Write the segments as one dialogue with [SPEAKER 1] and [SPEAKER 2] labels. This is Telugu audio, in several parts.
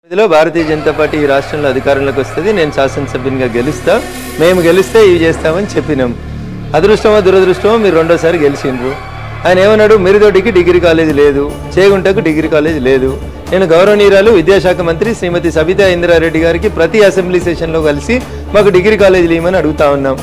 [SPEAKER 1] ఇదిలో భారతీయ జనతా పార్టీ ఈ రాష్ట్రంలో అధికారంలోకి వస్తుంది నేను శాసనసభ్యునిగా గెలుస్తా మేము గెలిస్తే ఇవి చేస్తామని చెప్పినాం అదృష్టమో దురదృష్టమో మీరు రెండోసారి గెలిచిండ్రు ఆయన ఏమన్నాడు మిరిదొడ్డికి డిగ్రీ కాలేజ్ లేదు చేగుంటకు డిగ్రీ కాలేజ్ లేదు నేను గౌరవనీయురాలు విద్యాశాఖ మంత్రి శ్రీమతి సబితా ఇందిరారెడ్డి గారికి ప్రతి అసెంబ్లీ సెషన్లో కలిసి మాకు డిగ్రీ కాలేజీలు ఇవ్వమని అడుగుతా ఉన్నాం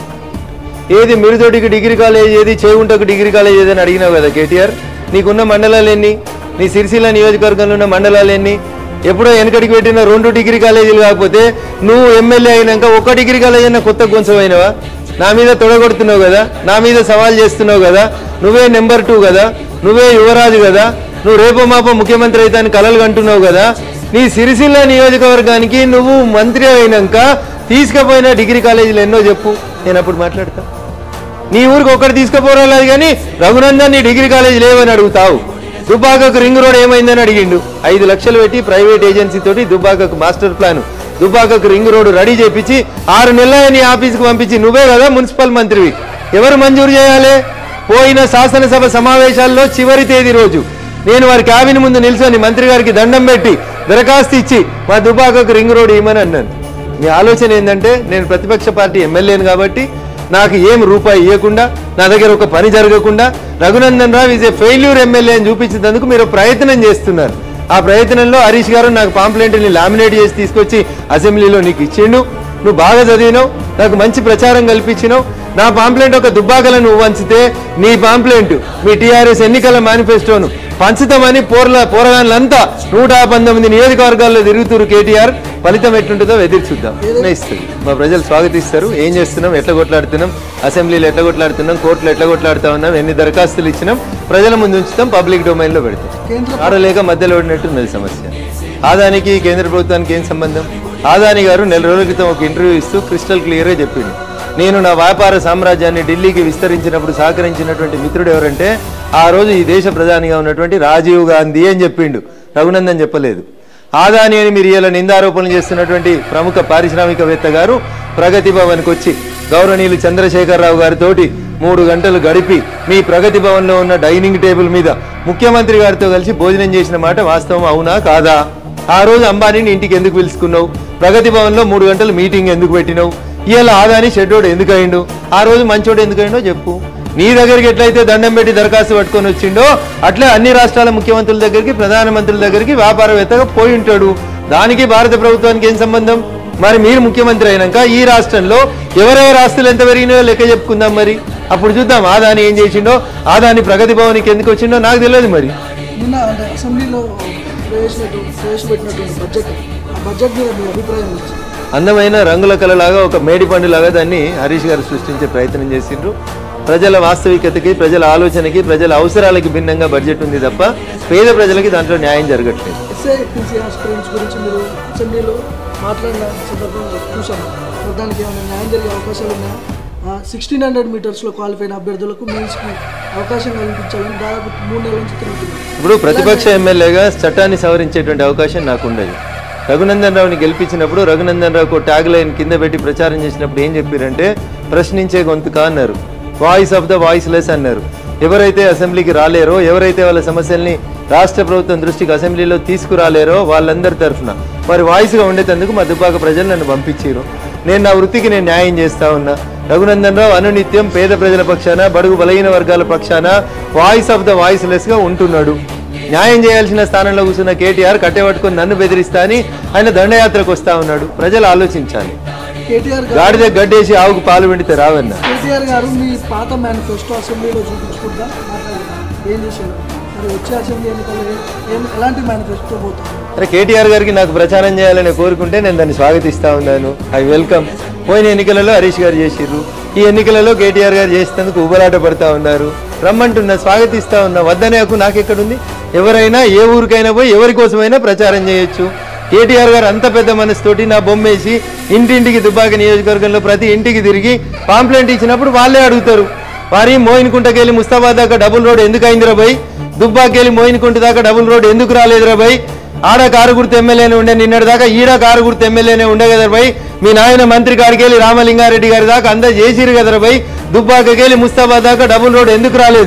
[SPEAKER 1] ఏది మిరుదొడికి డిగ్రీ కాలేజ్ ఏది చేగుంటకు డిగ్రీ కాలేజ్ ఏదని అడిగినావు కదా కేటీఆర్ నీకున్న మండలాలు ఎన్ని నీ సిరిసిల్ల నియోజకవర్గంలో ఉన్న మండలాలు ఎన్ని ఎప్పుడో వెనకడికి పెట్టిన రెండు డిగ్రీ కాలేజీలు కాకపోతే నువ్వు ఎమ్మెల్యే అయినాక ఒక డిగ్రీ కాలేజ్ అయినా కొత్త కొంచెమైనవా నా మీద తొడగొడుతున్నావు కదా నా మీద సవాల్ చేస్తున్నావు కదా నువ్వే నెంబర్ టూ కదా నువ్వే యువరాజు కదా నువ్వు రేపో మాపో ముఖ్యమంత్రి అయితే అని కలలు కంటున్నావు కదా నీ సిరిసిల్ల నియోజకవర్గానికి నువ్వు మంత్రి అయినాక తీసుకుపోయిన డిగ్రీ కాలేజీలు ఎన్నో చెప్పు నేను అప్పుడు మాట్లాడతా నీ ఊరికి ఒక్కటి తీసుకుపోరాలేదు కానీ రఘునందన్ నీ డిగ్రీ కాలేజ్ లేవని అడుగుతావు దుబ్బాకకు రింగ్ రోడ్ ఏమైందని అడిగిండు ఐదు లక్షలు పెట్టి ప్రైవేట్ ఏజెన్సీ తోటి దుబ్బాకకు మాస్టర్ ప్లాన్ దుబ్బాకకు రింగ్ రోడ్ రెడీ చేపించి ఆరు నెలల నీ ఆఫీస్కి పంపించి నువ్వే కదా మున్సిపల్ మంత్రివి ఎవరు మంజూరు చేయాలి పోయిన శాసనసభ సమావేశాల్లో చివరి తేదీ రోజు నేను వారి క్యాబిన్ ముందు నిల్చొని మంత్రి గారికి దండం పెట్టి దరఖాస్తు ఇచ్చి మా దుబ్బాకకు రింగ్ రోడ్ ఇవ్వమని అన్నాను మీ ఆలోచన ఏంటంటే నేను ప్రతిపక్ష పార్టీ ఎమ్మెల్యేను కాబట్టి నాకు ఏం రూపాయి ఇవ్వకుండా నా దగ్గర ఒక పని జరగకుండా Raghunandan Rao is a failure MLA అని చూపించేందుకు మీరు ప్రయత్నం చేస్తున్నారు ఆ ప్రయత్నంలో హరీష్ గారు నాకు పాంప్లెంట్ని లామినేట్ చేసి తీసుకొచ్చి అసెంబ్లీలో నీకు ఇచ్చిండు నువ్వు బాగా చదివినావు నాకు మంచి ప్రచారం కల్పించినావు నా పాంప్లెంట్ ఒక దుబ్బాకలను నువ్వు వంచితే నీ పాంప్లెంట్ మీ టీఆర్ఎస్ ఎన్నికల మేనిఫెస్టోను పంచుతామని పోర్ల పోరగాళ్ళంతా నూట పంతొమ్మిది నియోజకవర్గాల్లో తిరుగుతురు కేటీఆర్ ఫలితం ఎట్లుంటుందో ఎదురు చూద్దాం నిర్ణయిస్తుంది మా ప్రజలు స్వాగతిస్తారు ఏం చేస్తున్నాం ఎట్లా కొట్లాడుతున్నాం అసెంబ్లీలో ఎట్లా కొట్లాడుతున్నాం కోర్టులో ఎట్లా కొట్లాడుతా ఉన్నాం ఎన్ని దరఖాస్తులు ఇచ్చినాం ప్రజల ముందు ఉంచుతాం పబ్లిక్ డొమైన్లో పెడతాం ఆడలేక మధ్యలో ఉన్నట్టున్నది సమస్య ఆదానికి కేంద్ర ప్రభుత్వానికి ఏం సంబంధం ఆదాని గారు నెల రోజుల క్రితం ఒక ఇంటర్వ్యూ ఇస్తూ క్రిస్టల్ క్లియర్గా చెప్పిండు నేను నా వ్యాపార సామ్రాజ్యాన్ని ఢిల్లీకి విస్తరించినప్పుడు సహకరించినటువంటి మిత్రుడు ఎవరంటే ఆ రోజు ఈ దేశ ప్రధానిగా ఉన్నటువంటి రాజీవ్ గాంధీ అని చెప్పిండు రఘునందన్ చెప్పలేదు ఆదాని అని మీరు ఇలా నిందారోపణలు చేస్తున్నటువంటి ప్రముఖ పారిశ్రామికవేత్త గారు ప్రగతి భవన్కి వచ్చి గౌరవనీయులు చంద్రశేఖరరావు గారితోటి మూడు గంటలు గడిపి మీ ప్రగతి భవన్లో ఉన్న డైనింగ్ టేబుల్ మీద ముఖ్యమంత్రి గారితో కలిసి భోజనం చేసిన మాట వాస్తవం అవునా కాదా ఆ రోజు అంబానీని ఇంటికి ఎందుకు పిలుచుకున్నావు ప్రగతి భవన్లో మూడు గంటలు మీటింగ్ ఎందుకు పెట్టినావు ఇవాళ ఆదాని షెడ్యూడ్ ఎందుకు అయిండు ఆ రోజు మంచోడు ఎందుకు అయిండో చెప్పు నీ దగ్గరికి ఎట్లయితే దండం పెట్టి దరఖాస్తు పట్టుకొని వచ్చిండో అట్లే అన్ని రాష్ట్రాల ముఖ్యమంత్రుల దగ్గరికి ప్రధానమంత్రుల దగ్గరికి వ్యాపారవేత్తగా పోయి ఉంటాడు దానికి భారత ప్రభుత్వానికి ఏం సంబంధం మరి మీరు ముఖ్యమంత్రి అయినాక ఈ రాష్ట్రంలో ఎవరెవరి ఆస్తులు ఎంత పెరిగినాయో లెక్క చెప్పుకుందాం మరి అప్పుడు చూద్దాం ఆదాని ఏం చేసిండో ఆదాని ప్రగతి భవన్కి ఎందుకు వచ్చిండో నాకు తెలియదు మరి
[SPEAKER 2] నిన్న అంటే అసెంబ్లీలో ప్రవేశపెట్టు ప్రవేశపెట్టినటువంటి బడ్జెట్ ఆ బడ్జెట్ మీద మీ అభిప్రాయం ఏంటి
[SPEAKER 1] అందమైన రంగుల కళలాగా ఒక మేడి పండులాగా దాన్ని హరీష్ గారు సృష్టించే ప్రయత్నం చేసిండ్రు ప్రజల వాస్తవికతకి ప్రజల ఆలోచనకి ప్రజల అవసరాలకి భిన్నంగా బడ్జెట్ ఉంది తప్ప పేద ప్రజలకి దాంట్లో న్యాయం జరగట్లేదు
[SPEAKER 2] ఎస్ఏ ఎఫ్టీసీ ఆస్పిరెంట్స్ గురించి మీరు అసెంబ్లీలో మాట్లాడిన సందర్భంలో చూసాము మరి దానికి ఏమైనా న్యాయం జరిగే అవకాశాలు ఉన్నాయా సిక్స్టీన్ హండ్రెడ్ మీటర్స్లో క్వాలిఫై అయిన అభ్యర్థులకు మెయిన్స్కి అవకాశం కల్పించాలని దాదాపు మూడు నెలల నుంచి తిరుగుతున్నారు
[SPEAKER 1] ఇప్పుడు ప్రతిపక్ష ఎమ్మెల్యేగా చట్టాన్ని సవరించేటువంటి అవకాశం నాకు ఉండదు రఘునందన్ రావుని గెలిపించినప్పుడు రఘునందన్ రావుకు ట్యాగ్ లైన్ కింద పెట్టి ప్రచారం చేసినప్పుడు ఏం చెప్పారంటే ప్రశ్నించే గొంతుక అన్నారు voice of the voiceless అన్నారు ఎవరైతే అసెంబ్లీకి రాలేరో ఎవరైతే వాళ్ళ సమస్యల్ని రాష్ట్ర ప్రభుత్వం దృష్టికి అసెంబ్లీలో తీసుకురాలేరో వాళ్ళందరి తరఫున మరి వాయిస్గా ఉండేటందుకు మా దుబ్బాక ప్రజలు నన్ను పంపించారు నేను నా వృత్తికి నేను న్యాయం చేస్తా ఉన్నా రఘునందన్ రావు అనునిత్యం పేద ప్రజల పక్షాన బడుగు బలహీన వర్గాల పక్షాన వాయిస్ ఆఫ్ ద వాయిస్ లెస్గా ఉంటున్నాడు న్యాయం చేయాల్సిన స్థానంలో కూర్చున్న కేటీఆర్ కట్టెపట్టుకొని నన్ను బెదిరిస్తా అని ఆయన దండయాత్రకు వస్తా ఉన్నాడు ప్రజలు ఆలోచించాలి
[SPEAKER 2] కేటీఆర్ గారు
[SPEAKER 1] గాడిద గడ్డేసి ఆవుకు పాలు పెడితే రావన్నా
[SPEAKER 2] కేటీఆర్ గారు మీ పాత మేనిఫెస్టో అసెంబ్లీలో చూపించుకుంటా మాట్లాడారు ఏం చేశారు మరి వచ్చే అసెంబ్లీ ఎన్నికల్లో ఏ- ఏం ఎలాంటి మేనిఫెస్టో పోతుంది
[SPEAKER 1] అరే కేటీఆర్ గారికి నాకు ప్రచారం చేయాలని కోరుకుంటే నేను దాన్ని స్వాగతిస్తా ఉన్నాను ఐ వెల్కమ్ పోయిన ఎన్నికలలో హరీష్ గారు చేసిర్రు ఈ ఎన్నికలలో కేటీఆర్ గారు చేసినందుకు ఉబలాట పడతా ఉన్నారు రమ్మంటున్నా స్వాగతిస్తా ఉన్నా వద్దనే హక్కు నాకెక్కడుంది ఎవరైనా ఏ ఊరికైనా పోయి ఎవరి కోసమైనా ప్రచారం చేయొచ్చు కేటీఆర్ గారు అంత పెద్ద మనసుతోటి నా బొమ్మేసి ఇంటింటికి దుబ్బాక నియోజకవర్గంలో ప్రతి ఇంటికి తిరిగి పాంప్లెంట్ ఇచ్చినప్పుడు వాళ్ళే అడుగుతారు వారి మోయిన్కుంటకెళ్ళి ముస్తాబాద్ దాకా డబుల్ రోడ్ ఎందుకు అయిందిరా బై దుబ్బాకెళ్ళి మోయిన్కుంట దాకా డబుల్ రోడ్ ఎందుకు రాలేదురా బై ఆడ కారు గుర్తు ఎమ్మెల్యేనే ఉండే నిన్నటి దాకా ఈడ కారు గుర్తు ఎమ్మెల్యేనే ఉండే కదా బై మీ నాయన మంత్రి కాడికి వెళ్ళి రామలింగారెడ్డి గారి దాకా అందా చేసిరు కదరా బై దుబ్బాకెళ్ళి ముస్తాబాద్ దాకా డబుల్ రోడ్ ఎందుకు రాలేదు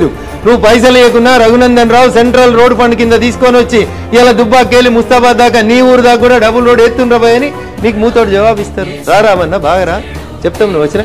[SPEAKER 1] నువ్వు పైసలు ఇవ్వకున్నా Raghunandan Rao central road fund కింద తీసుకొని వచ్చి ఇలా దుబ్బాకెళ్ళి ముస్తాబాద్ దాకా నీ ఊరు దాకా కూడా డబుల్ రోడ్ ఎత్తుండ్రా అని నీకు మూతోడు జవాబు ఇస్తారు రా రామన్న బాగా రా చెప్తాం నువ్వు వచ్చిన